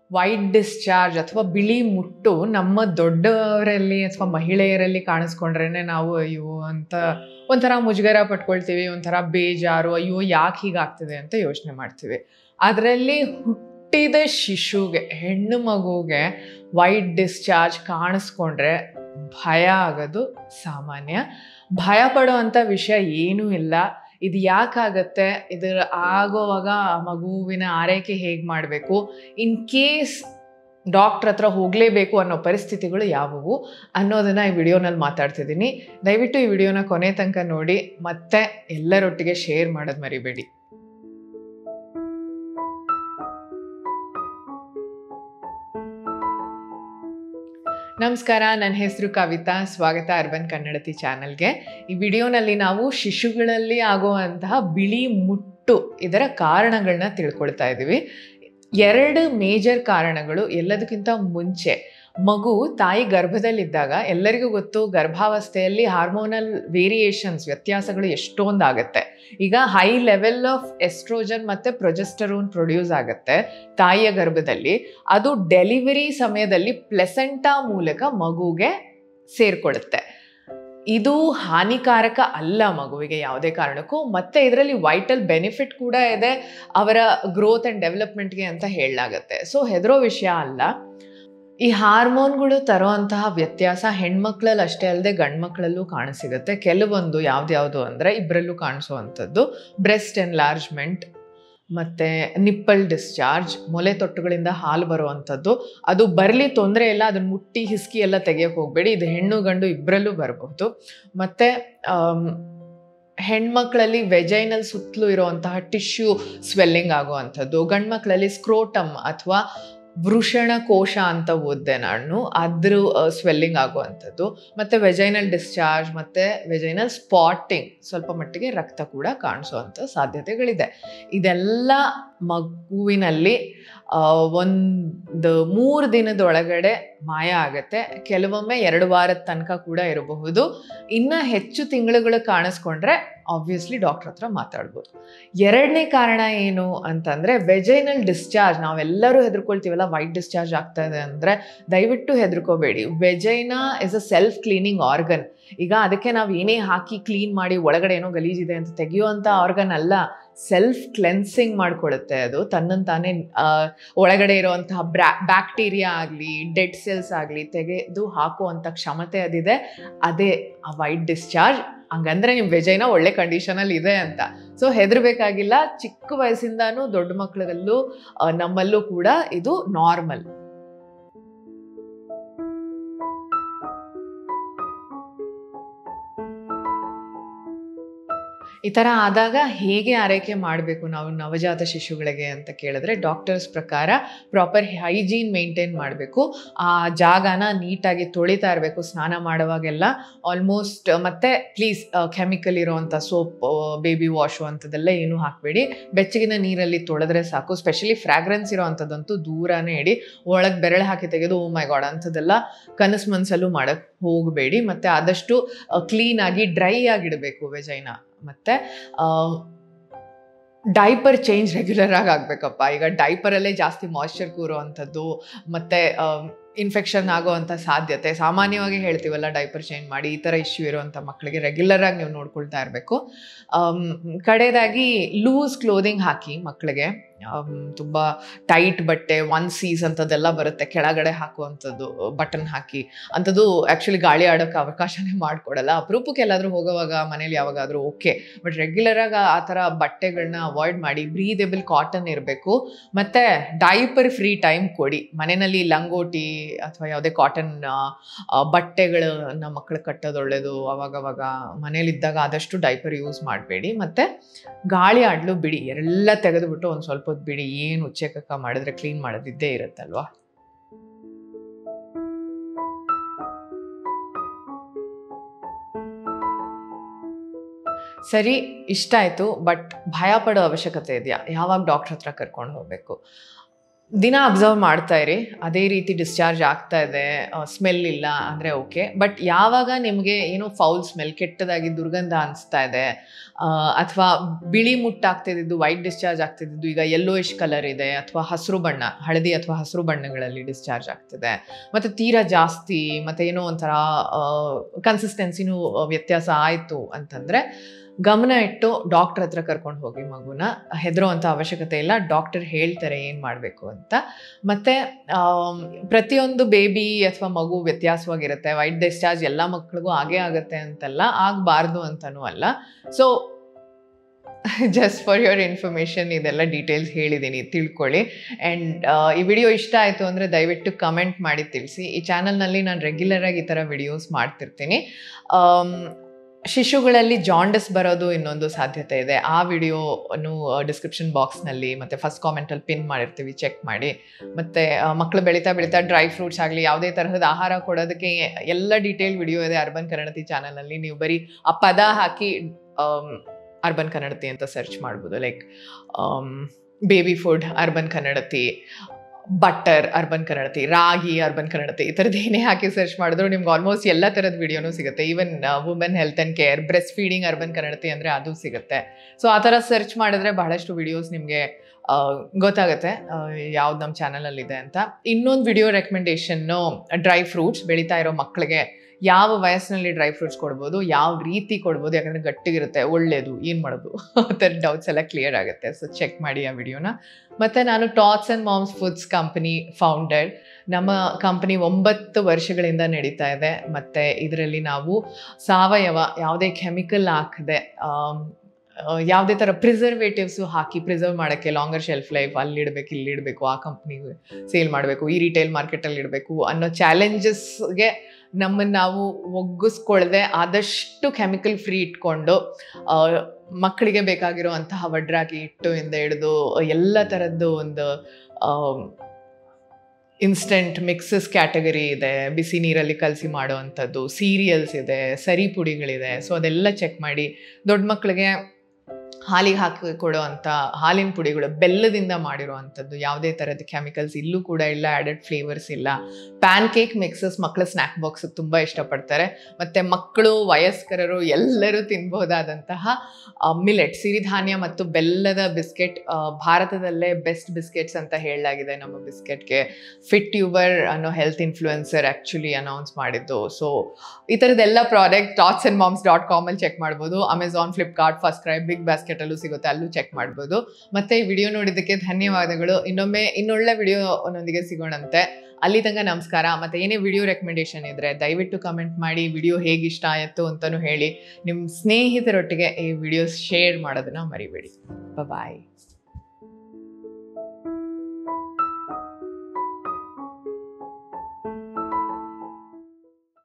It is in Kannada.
ವೈಟ್ ಡಿಸ್ಚಾರ್ಜ್ ಅಥವಾ ಬಿಳಿ ಮುಟ್ಟು ನಮ್ಮ ದೊಡ್ಡವರಲ್ಲಿ ಅಥವಾ ಮಹಿಳೆಯರಲ್ಲಿ ಕಾಣಿಸ್ಕೊಂಡ್ರೇನೆ ನಾವು ಅಯ್ಯೋ ಅಂತ ಒಂಥರ ಮುಜುಗರ ಪಟ್ಕೊಳ್ತೀವಿ ಒಂಥರ ಬೇಜಾರು ಅಯ್ಯೋ ಯಾಕೆ ಹೀಗಾಗ್ತಿದೆ ಅಂತ ಯೋಚನೆ ಮಾಡ್ತೀವಿ ಅದರಲ್ಲಿ ಹುಟ್ಟಿದ ಶಿಶುಗೆ ಹೆಣ್ಣು ಮಗುಗೆ ವೈಟ್ ಡಿಸ್ಚಾರ್ಜ್ ಕಾಣಿಸ್ಕೊಂಡ್ರೆ ಭಯ ಆಗೋದು ಸಾಮಾನ್ಯ ಭಯ ಪಡುವಂಥ ವಿಷಯ ಏನೂ ಇಲ್ಲ ಇದು ಯಾಕಾಗತ್ತೆ ಇದರ ಆಗೋವಾಗ ಆ ಮಗುವಿನ ಆರೈಕೆ ಹೇಗೆ ಮಾಡಬೇಕು ಇನ್ ಕೇಸ್ ಡಾಕ್ಟ್ರ್ ಹತ್ರ ಹೋಗಲೇಬೇಕು ಅನ್ನೋ ಪರಿಸ್ಥಿತಿಗಳು ಯಾವುವು ಅನ್ನೋದನ್ನು ಈ ವಿಡಿಯೋನಲ್ಲಿ ಮಾತಾಡ್ತಿದ್ದೀನಿ ದಯವಿಟ್ಟು ಈ ವಿಡಿಯೋನ ಕೊನೆ ತನಕ ನೋಡಿ ಮತ್ತೆ ಎಲ್ಲರೊಟ್ಟಿಗೆ ಶೇರ್ ಮಾಡೋದು ಮರಿಬೇಡಿ ನಮಸ್ಕಾರ ನನ್ನ ಹೆಸರು ಕವಿತಾ ಸ್ವಾಗತ ಅರ್ಬನ್ ಕನ್ನಡತಿ ಚಾನಲ್ಗೆ ಈ ವಿಡಿಯೋನಲ್ಲಿ ನಾವು ಶಿಶುಗಳಲ್ಲಿ ಆಗುವಂತಹ ಬಿಳಿ ಮುಟ್ಟು ಇದರ ಕಾರಣಗಳನ್ನ ತಿಳ್ಕೊಳ್ತಾ ಇದ್ದೀವಿ ಎರಡು ಮೇಜರ್ ಕಾರಣಗಳು ಎಲ್ಲದಕ್ಕಿಂತ ಮುಂಚೆ ಮಗು ತಾಯಿ ಗರ್ಭದಲ್ಲಿದ್ದಾಗ ಎಲ್ಲರಿಗೂ ಗೊತ್ತು ಗರ್ಭಾವಸ್ಥೆಯಲ್ಲಿ ಹಾರ್ಮೋನಲ್ ವೇರಿಯೇಷನ್ಸ್ ವ್ಯತ್ಯಾಸಗಳು ಎಷ್ಟೊಂದು ಆಗುತ್ತೆ ಈಗ ಹೈ ಲೆವೆಲ್ ಆಫ್ ಎಸ್ಟ್ರೋಜನ್ ಮತ್ತು ಪ್ರೊಜೆಸ್ಟರೋನ್ ಪ್ರೊಡ್ಯೂಸ್ ಆಗುತ್ತೆ ತಾಯಿಯ ಗರ್ಭದಲ್ಲಿ ಅದು ಡೆಲಿವರಿ ಸಮಯದಲ್ಲಿ ಪ್ಲೆಸೆಂಟಾ ಮೂಲಕ ಮಗುಗೆ ಸೇರ್ಕೊಳ್ಳುತ್ತೆ ಇದು ಹಾನಿಕಾರಕ ಅಲ್ಲ ಮಗುವಿಗೆ ಯಾವುದೇ ಕಾರಣಕ್ಕೂ ಮತ್ತೆ ಇದರಲ್ಲಿ ವೈಟಲ್ ಬೆನಿಫಿಟ್ ಕೂಡ ಇದೆ ಅವರ ಗ್ರೋತ್ ಆ್ಯಂಡ್ ಡೆವಲಪ್ಮೆಂಟ್ಗೆ ಅಂತ ಹೇಳಲಾಗತ್ತೆ ಸೊ ಹೆದರೋ ವಿಷಯ ಅಲ್ಲ ಈ ಹಾರ್ಮೋನ್ಗಳು ತರುವಂತಹ ವ್ಯತ್ಯಾಸ ಹೆಣ್ಮಕ್ಳಲ್ಲಿ ಅಷ್ಟೇ ಅಲ್ಲದೆ ಗಂಡ್ಮಕ್ಳಲ್ಲೂ ಕಾಣಸಿಗುತ್ತೆ ಕೆಲವೊಂದು ಯಾವ್ದ್ಯಾವುದು ಅಂದರೆ ಇಬ್ಬರಲ್ಲೂ ಕಾಣಿಸುವಂಥದ್ದು ಬ್ರೆಸ್ಟ್ ಎನ್ಲಾರ್ಜ್ಮೆಂಟ್ ಮತ್ತು ನಿಪ್ಪಲ್ ಡಿಸ್ಚಾರ್ಜ್ ಮೊಲೆ ತೊಟ್ಟುಗಳಿಂದ ಹಾಲು ಬರುವಂಥದ್ದು ಅದು ಬರಲಿ ತೊಂದರೆ ಇಲ್ಲ ಅದನ್ನು ಮುಟ್ಟಿ ಹಿಸ್ಕಿ ಎಲ್ಲ ತೆಗಿಯೋಕೆ ಹೋಗಬೇಡಿ ಇದು ಹೆಣ್ಣು ಗಂಡು ಇಬ್ಬರಲ್ಲೂ ಬರಬಹುದು ಮತ್ತು ಹೆಣ್ಮಕ್ಳಲ್ಲಿ ವೆಜೈನಲ್ ಸುತ್ತಲೂ ಇರುವಂತಹ ಟಿಶ್ಯೂ ಸ್ವೆಲ್ಲಿಂಗ್ ಆಗುವಂಥದ್ದು ಗಂಡ್ಮಕ್ಳಲ್ಲಿ ಸ್ಕ್ರೋಟಮ್ ಅಥವಾ ವೃಷಣ ಕೋಶ ಅಂತ ಓದ್ದೆ ನಾನು ಅದ್ರ ಸ್ವೆಲ್ಲಿಂಗ್ ಆಗುವಂಥದ್ದು ಮತ್ತು ವೆಜೈನಲ್ ಡಿಸ್ಚಾರ್ಜ್ ಮತ್ತು ವೆಜೈನಲ್ ಸ್ಪಾಟಿಂಗ್ ಸ್ವಲ್ಪ ಮಟ್ಟಿಗೆ ರಕ್ತ ಕೂಡ ಕಾಣಿಸುವಂಥ ಸಾಧ್ಯತೆಗಳಿದೆ ಇದೆಲ್ಲ ಮಗುವಿನಲ್ಲಿ ಒಂದು ಮೂರು ದಿನದೊಳಗಡೆ ಮಾಯ ಆಗುತ್ತೆ ಕೆಲವೊಮ್ಮೆ ಎರಡು ವಾರದ ತನಕ ಕೂಡ ಇರಬಹುದು ಇನ್ನು ಹೆಚ್ಚು ತಿಂಗಳುಗಳು ಕಾಣಿಸ್ಕೊಂಡ್ರೆ ಆಬ್ವಿಯಸ್ಲಿ ಡಾಕ್ಟ್ರ್ ಹತ್ರ ಮಾತಾಡ್ಬೋದು ಎರಡನೇ ಕಾರಣ ಏನು ಅಂತಂದರೆ ವೆಜೈನಲ್ ಡಿಸ್ಚಾರ್ಜ್ ನಾವೆಲ್ಲರೂ ಹೆದರ್ಕೊಳ್ತೀವಲ್ಲ ವೈಟ್ ಡಿಸ್ಚಾರ್ಜ್ ಆಗ್ತಾ ಇದೆ ಅಂದರೆ ದಯವಿಟ್ಟು ಹೆದರ್ಕೋಬೇಡಿ vagina is a self cleaning organ ಈಗ ಅದಕ್ಕೆ ನಾವು ಏನೇ ಹಾಕಿ ಕ್ಲೀನ್ ಮಾಡಿ ಒಳಗಡೆ ಏನೋ ಗಲೀಜಿದೆ ಅಂತ ತೆಗೆಯುವಂಥ ಆರ್ಗನ್ ಅಲ್ಲ ಸೆಲ್ಫ್ ಕ್ಲೆನ್ಸಿಂಗ್ ಮಾಡ್ಕೊಳ್ಳುತ್ತೆ ಅದು ತನ್ನನ್ನು ತಾನೇ ಒಳಗಡೆ ಇರುವಂತಹ ಬ್ರಾ ಬ್ಯಾಕ್ಟೀರಿಯಾ ಆಗಲಿ ಡೆಡ್ ಸೆಲ್ಸ್ ಆಗಲಿ ತೆಗೆದು ಹಾಕುವಂಥ ಕ್ಷಮತೆ ಅದಿದೆ ಅದೇ ಆ ವೈಟ್ ಡಿಸ್ಚಾರ್ಜ್ ಹಂಗಂದ್ರೆ ನಿಮ್ಮ ವೆಜೈನ ಒಳ್ಳೆ ಕಂಡೀಷನಲ್ಲಿ ಇದೆ ಅಂತ ಸೊ ಹೆದರ್ಬೇಕಾಗಿಲ್ಲ ಚಿಕ್ಕ ವಯಸ್ಸಿಂದಾನು ದೊಡ್ಡ ಮಕ್ಕಳಲ್ಲೂ ನಮ್ಮಲ್ಲೂ ಕೂಡ ಇದು ನಾರ್ಮಲ್ ಈ ಥರ ಆದಾಗ ಹೇಗೆ ಆರೈಕೆ ಮಾಡಬೇಕು ನಾವು ನವಜಾತ ಶಿಶುಗಳಿಗೆ ಅಂತ ಕೇಳಿದ್ರೆ ಡಾಕ್ಟರ್ಸ್ ಪ್ರಕಾರ ಪ್ರಾಪರ್ ಹೈಜೀನ್ ಮೇಂಟೈನ್ ಮಾಡಬೇಕು ಆ ಜಾಗನ ನೀಟಾಗಿ ತೊಳಿತಾ ಇರಬೇಕು ಸ್ನಾನ ಮಾಡುವಾಗೆಲ್ಲ ಆಲ್ಮೋಸ್ಟ್ ಮತ್ತೆ ಪ್ಲೀಸ್ ಕೆಮಿಕಲ್ ಇರೋವಂಥ ಸೋಪ್ ಬೇಬಿ ವಾಶು ಅಂಥದ್ದೆಲ್ಲ ಏನೂ ಹಾಕಬೇಡಿ ಬೆಚ್ಚಗಿನ ನೀರಲ್ಲಿ ತೊಳೆದ್ರೆ ಸಾಕು ಸ್ಪೆಷಲಿ ಫ್ರಾಗ್ರೆನ್ಸ್ ಇರೋ ಅಂಥದ್ದಂತೂ ದೂರನೇ ಇಡಿ ಒಳಗೆ ಬೆರಳು ಹಾಕಿ ತೆಗೆದು ಓ ಮೈ ಗಾಡ್ ಅಂಥದ್ದೆಲ್ಲ ಕನಸು ಮನಸ್ಸಲ್ಲೂ ಮಾಡೋಕ್ಕೆ ಹೋಗಬೇಡಿ ಮತ್ತು ಆದಷ್ಟು ಕ್ಲೀನಾಗಿ ಡ್ರೈ ಆಗಿಡಬೇಕು ವೆಜೈನ ಮತ್ತು ಡೈಪರ್ ಚೇಂಜ್ ರೆಗ್ಯುಲರ್ ಆಗಿ ಆಗಬೇಕಪ್ಪ ಈಗ ಡೈಪರಲ್ಲೇ ಜಾಸ್ತಿ ಮಾಯ್ಶ್ಚರ್ ಕೂರುವಂಥದ್ದು ಮತ್ತು ಇನ್ಫೆಕ್ಷನ್ ಆಗೋವಂಥ ಸಾಧ್ಯತೆ ಸಾಮಾನ್ಯವಾಗಿ ಹೇಳ್ತೀವಲ್ಲ ಡೈಪರ್ ಚೇಂಜ್ ಮಾಡಿ ಈ ಥರ ಇಶ್ಯೂ ಇರುವಂಥ ಮಕ್ಕಳಿಗೆ ರೆಗ್ಯುಲರ್ ಆಗಿ ನೀವು ನೋಡ್ಕೊಳ್ತಾ ಇರಬೇಕು ಕಡೆಯದಾಗಿ ಲೂಸ್ ಕ್ಲೋದಿಂಗ್ ಹಾಕಿ ಮಕ್ಕಳಿಗೆ ತುಂಬ ಟೈಟ್ ಬಟ್ಟೆ ಒನ್ ಸೀಸ್ ಅಂಥದ್ದೆಲ್ಲ ಬರುತ್ತೆ ಕೆಳಗಡೆ ಹಾಕುವಂಥದ್ದು ಬಟನ್ ಹಾಕಿ ಅಂಥದ್ದು ಆ್ಯಕ್ಚುಲಿ ಗಾಳಿ ಆಡೋಕ್ಕೆ ಅವಕಾಶನೇ ಮಾಡಿಕೊಡಲ್ಲ ಅಪರೂಪಕ್ಕೆ ಎಲ್ಲಾದರೂ ಹೋಗೋವಾಗ ಮನೇಲಿ ಯಾವಾಗಾದರೂ ಓಕೆ ಬಟ್ ರೆಗ್ಯುಲರಾಗಿ ಆ ಥರ ಬಟ್ಟೆಗಳನ್ನ ಅವಾಯ್ಡ್ ಮಾಡಿ ಬ್ರೀದೆಬಲ್ ಕಾಟನ್ ಇರಬೇಕು ಮತ್ತು ಡೈಪರ್ ಫ್ರೀ ಟೈಮ್ ಕೊಡಿ ಮನೆಯಲ್ಲಿ ಲಂಗೋಟಿ ಅಥವಾ ಯಾವುದೇ ಕಾಟನ್ ಬಟ್ಟೆಗಳನ್ನ ಮಕ್ಕಳು ಕಟ್ಟೋದು ಒಳ್ಳೆಯದು ಅವಾಗವಾಗ ಮನೇಲಿದ್ದಾಗ ಆದಷ್ಟು ಡೈಪರ್ ಯೂಸ್ ಮಾಡಬೇಡಿ ಮತ್ತು ಗಾಳಿ ಆಡಲು ಬಿಡಿ ಎಲ್ಲ ತೆಗೆದುಬಿಟ್ಟು ಒಂದು ಸ್ವಲ್ಪ ಹೊತ್ತು ಬಿಡಿ ಏನು ಉಚ್ಚೇಕಕ್ಕ ಮಾಡಿದ್ರೆ ಕ್ಲೀನ್ ಮಾಡೋದಿದ್ದೇ ಇರುತ್ತಲ್ವಾ ಸರಿ ಇಷ್ಟ ಆಯಿತು ಬಟ್ ಭಯ ಪಡೋ ಅವಶ್ಯಕತೆ ಇದೆಯಾ ಯಾವಾಗ ಡಾಕ್ಟ್ರ್ ಹತ್ರ ಕರ್ಕೊಂಡು ಹೋಗಬೇಕು ದಿನ ಅಬ್ಸರ್ವ್ ಮಾಡ್ತಾ ಇರಿ ಅದೇ ರೀತಿ ಡಿಸ್ಚಾರ್ಜ್ ಆಗ್ತಾ ಇದೆ ಸ್ಮೆಲ್ ಇಲ್ಲ ಅಂದರೆ ಓಕೆ ಬಟ್ ಯಾವಾಗ ನಿಮಗೆ ಏನೋ ಫೌಲ್ ಸ್ಮೆಲ್ ಕೆಟ್ಟದಾಗಿ ದುರ್ಗಂಧ ಅನಿಸ್ತಾ ಇದೆ ಅಥವಾ ಬಿಳಿ ಮುಟ್ಟಾಗ್ತಿದ್ದು ವೈಟ್ ಡಿಸ್ಚಾರ್ಜ್ ಆಗ್ತಿದ್ದು ಈಗ ಯೆಲ್ಲೋಯಿಶ್ ಕಲರ್ ಇದೆ ಅಥವಾ ಹಸಿರು ಬಣ್ಣ ಹಳದಿ ಅಥವಾ ಹಸಿರು ಬಣ್ಣಗಳಲ್ಲಿ ಡಿಸ್ಚಾರ್ಜ್ ಆಗ್ತಿದೆ ಮತ್ತು ತೀರಾ ಜಾಸ್ತಿ ಮತ್ತು ಏನೋ ಒಂಥರ ಕನ್ಸಿಸ್ಟೆನ್ಸಿನೂ ವ್ಯತ್ಯಾಸ ಆಯಿತು ಅಂತಂದರೆ ಗಮನ ಇಟ್ಟು ಡಾಕ್ಟರ್ ಹತ್ರ ಕರ್ಕೊಂಡು ಹೋಗಿ ಮಗುನ ಹೆದರೋವಂಥ ಅವಶ್ಯಕತೆ ಇಲ್ಲ ಡಾಕ್ಟರ್ ಹೇಳ್ತಾರೆ ಏನು ಮಾಡಬೇಕು ಅಂತ ಮತ್ತು ಪ್ರತಿಯೊಂದು ಬೇಬಿ ಅಥವಾ ಮಗು ವ್ಯತ್ಯಾಸವಾಗಿರುತ್ತೆ ವೈಟ್ ಡಿಸ್ಚಾರ್ಜ್ ಎಲ್ಲ ಮಕ್ಳಿಗೂ ಆಗೇ ಆಗುತ್ತೆ ಅಂತಲ್ಲ ಆಗಬಾರ್ದು ಅಂತನೂ ಅಲ್ಲ so just for your information ಇದೆಲ್ಲ ಡೀಟೇಲ್ಸ್ ಹೇಳಿದ್ದೀನಿ ತಿಳ್ಕೊಳ್ಳಿ ಆ್ಯಂಡ್ ಈ ವಿಡಿಯೋ ಇಷ್ಟ ಆಯಿತು ಅಂದರೆ ದಯವಿಟ್ಟು ಕಮೆಂಟ್ ಮಾಡಿ ತಿಳಿಸಿ ಈ ಚಾನಲ್ನಲ್ಲಿ ನಾನು ರೆಗ್ಯುಲರಾಗಿ ಈ ಥರ ವಿಡಿಯೋಸ್ ಮಾಡ್ತಿರ್ತೀನಿ ಶಿಶುಗಳಲ್ಲಿ ಜಾಂಡಸ್ ಬರೋದು ಇನ್ನೊಂದು ಸಾಧ್ಯತೆ ಇದೆ ಆ ವಿಡಿಯೋನು ಡಿಸ್ಕ್ರಿಪ್ಷನ್ ಬಾಕ್ಸ್ನಲ್ಲಿ ಮತ್ತು ಫಸ್ಟ್ ಕಾಮೆಂಟಲ್ಲಿ ಪಿನ್ ಮಾಡಿರ್ತೀವಿ ಚೆಕ್ ಮಾಡಿ ಮತ್ತು ಮಕ್ಕಳು ಬೆಳೀತಾ ಬೆಳೀತಾ ಡ್ರೈ ಫ್ರೂಟ್ಸ್ ಆಗಲಿ ಯಾವುದೇ ತರಹದ ಆಹಾರ ಕೊಡೋದಕ್ಕೆ ಎಲ್ಲ ಡೀಟೇಲ್ ವಿಡಿಯೋ ಇದೆ ಅರ್ಬನ್ ಕನ್ನಡತಿ ಚಾನಲ್ನಲ್ಲಿ ನೀವು ಬರೀ ಆ ಪದ ಹಾಕಿ ಅರ್ಬನ್ ಕನ್ನಡತಿ ಅಂತ ಸರ್ಚ್ ಮಾಡ್ಬೋದು like baby food urban Kannadati butter urban Kannadati ragi urban Kannadati ಈ ಥರದ್ದು ಏನೇ ಹಾಕಿ ಸರ್ಚ್ ಮಾಡಿದ್ರು ನಿಮ್ಗೆ ಆಲ್ಮೋಸ್ಟ್ ಎಲ್ಲ ಥರದ ವಿಡಿಯೋನೂ ಸಿಗುತ್ತೆ even women health and care breast feeding urban Kannadati ಅಂದರೆ ಅದು ಸಿಗುತ್ತೆ ಸೊ ಆ ಥರ ಸರ್ಚ್ ಮಾಡಿದ್ರೆ ಬಹಳಷ್ಟು ವಿಡಿಯೋಸ್ ನಿಮಗೆ ಗೊತ್ತಾಗುತ್ತೆ ಯಾವ್ದು ನಮ್ಮ ಚಾನಲಲ್ಲಿದೆ ಅಂತ ಇನ್ನೊಂದು ವಿಡಿಯೋ ರೆಕಮೆಂಡೇಷನ್ನು ಡ್ರೈ ಫ್ರೂಟ್ಸ್ ಬೆಳೀತಾ ಇರೋ ಮಕ್ಕಳಿಗೆ ಯಾವ ವಯಸ್ಸಿನಲ್ಲಿ ಡ್ರೈ ಫ್ರೂಟ್ಸ್ ಕೊಡ್ಬೋದು ಯಾವ ರೀತಿ ಕೊಡ್ಬೋದು ಯಾಕಂದರೆ ಗಟ್ಟಿಗಿರುತ್ತೆ ಒಳ್ಳೆಯದು ಏನು ಮಾಡೋದು ಆ ಥರ ಡೌಟ್ಸ್ ಎಲ್ಲ ಕ್ಲಿಯರ್ ಆಗುತ್ತೆ ಸೊ ಚೆಕ್ ಮಾಡಿ ಆ ವಿಡಿಯೋನ ಮತ್ತು ನಾನು tots and moms foods company founder ನಮ್ಮ ಕಂಪನಿ ಒಂಬತ್ತು ವರ್ಷಗಳಿಂದ ನಡೀತಾ ಇದೆ ಮತ್ತು ಇದರಲ್ಲಿ ನಾವು ಸಾವಯವ ಯಾವುದೇ ಕೆಮಿಕಲ್ ಹಾಕದೆ ಯಾವುದೇ ಥರ ಪ್ರಿಸರ್ವೇಟಿವ್ಸು ಹಾಕಿ ಪ್ರಿಸರ್ವ್ ಮಾಡೋಕ್ಕೆ ಲಾಂಗರ್ ಶೆಲ್ಫ್ ಲೈಫ್ ಅಲ್ಲಿ ಇಡಬೇಕು ಇಲ್ಲಿ ಇಡಬೇಕು ಆ ಕಂಪ್ನಿಗೆ ಸೇಲ್ ಮಾಡಬೇಕು ಈ ರಿಟೇಲ್ ಮಾರ್ಕೆಟಲ್ಲಿ ಇಡಬೇಕು ಅನ್ನೋ ಚಾಲೆಂಜಸ್ಗೆ ನಮ್ಮನ್ನು ನಾವು ಒಗ್ಗಿಸ್ಕೊಳ್ದೆ ಆದಷ್ಟು ಕೆಮಿಕಲ್ ಫ್ರೀ ಇಟ್ಕೊಂಡು ಮಕ್ಕಳಿಗೆ ಬೇಕಾಗಿರುವಂತಹ ವಡ್ರಾಗಿ ಹಿಟ್ಟು ಇಂದ ಹಿಡಿದು ಎಲ್ಲ ಥರದ್ದು ಒಂದು ಇನ್ಸ್ಟೆಂಟ್ ಮಿಕ್ಸಸ್ ಕ್ಯಾಟಗರಿ ಇದೆ ಬಿಸಿ ನೀರಲ್ಲಿ ಕಲಸಿ ಮಾಡುವಂಥದ್ದು ಸೀರಿಯಲ್ಸ್ ಇದೆ ಸರಿ ಪುಡಿಗಳಿದೆ ಸೊ ಅದೆಲ್ಲ ಚೆಕ್ ಮಾಡಿ ದೊಡ್ಡ ಮಕ್ಕಳಿಗೆ ಹಾಲಿಗೆ ಹಾಕಿ ಕೊಡುವಂಥ ಹಾಲಿನ ಪುಡಿಗಳು ಬೆಲ್ಲದಿಂದ ಮಾಡಿರುವಂಥದ್ದು ಯಾವುದೇ ಥರದ ಕೆಮಿಕಲ್ಸ್ ಇಲ್ಲೂ ಕೂಡ ಇಲ್ಲ ಆ್ಯಡೆಡ್ ಫ್ಲೇವರ್ಸ್ ಇಲ್ಲ ಪ್ಯಾನ್ ಕೇಕ್ ಮಿಕ್ಸಸ್ ಮಕ್ಕಳ ಸ್ನ್ಯಾಕ್ ಬಾಕ್ಸ್ ತುಂಬ ಇಷ್ಟಪಡ್ತಾರೆ ಮತ್ತು ಮಕ್ಕಳು ವಯಸ್ಕರರು ಎಲ್ಲರೂ ತಿನ್ಬಹುದಾದಂತಹ ಮಿಲೆಟ್ ಸಿರಿಧಾನ್ಯ ಮತ್ತು ಬೆಲ್ಲದ ಬಿಸ್ಕೆಟ್ ಭಾರತದಲ್ಲೇ ಬೆಸ್ಟ್ ಬಿಸ್ಕೆಟ್ಸ್ ಅಂತ ಹೇಳಲಾಗಿದೆ ನಮ್ಮ ಬಿಸ್ಕೆಟ್ಗೆ ಫಿಟ್ ಟ್ಯೂಬರ್ ಅನ್ನೋ ಹೆಲ್ತ್ ಇನ್ಫ್ಲೂಯೆನ್ಸರ್ ಆ್ಯಕ್ಚುಲಿ ಅನೌನ್ಸ್ ಮಾಡಿದ್ದು ಸೊ ಈ ಥರದ್ದೆಲ್ಲ product tots and moms dot ಕಾಮಲ್ಲಿ ಚೆಕ್ ಮಾಡ್ಬೋದು Amazon Flipkart FirstCry BigBasket ಅಲ್ಲೂ ಸಿಗುತ್ತೆ ಅಲ್ಲೂ ಚೆಕ್ ಮಾಡ್ಬೋದು ಮತ್ತೆ ಈ ವಿಡಿಯೋ ನೋಡಿದ್ದಕ್ಕೆ ಧನ್ಯವಾದಗಳು ಇನ್ನೊಮ್ಮೆ ಇನ್ನೊಳ್ಳೆ ವಿಡಿಯೋನೊಂದಿಗೆ ಸಿಗೋಣಂತೆ ಅಲ್ಲಿ ತನಕ ನಮಸ್ಕಾರ ಮತ್ತೆ ಏನೇ ವಿಡಿಯೋ ರೆಕಮೆಂಡೇಶನ್ ಇದ್ರೆ ದಯವಿಟ್ಟು ಕಮೆಂಟ್ ಮಾಡಿ ವಿಡಿಯೋ ಹೇಗೆ ಇಷ್ಟ ಆಯಿತು ಅಂತಲೂ ಹೇಳಿ ನಿಮ್ಮ ಸ್ನೇಹಿತರೊಟ್ಟಿಗೆ ಈ ವಿಡಿಯೋಸ್ ಶೇರ್ ಮಾಡೋದನ್ನ ಮರಿಬೇಡಿ ಬಾಯ್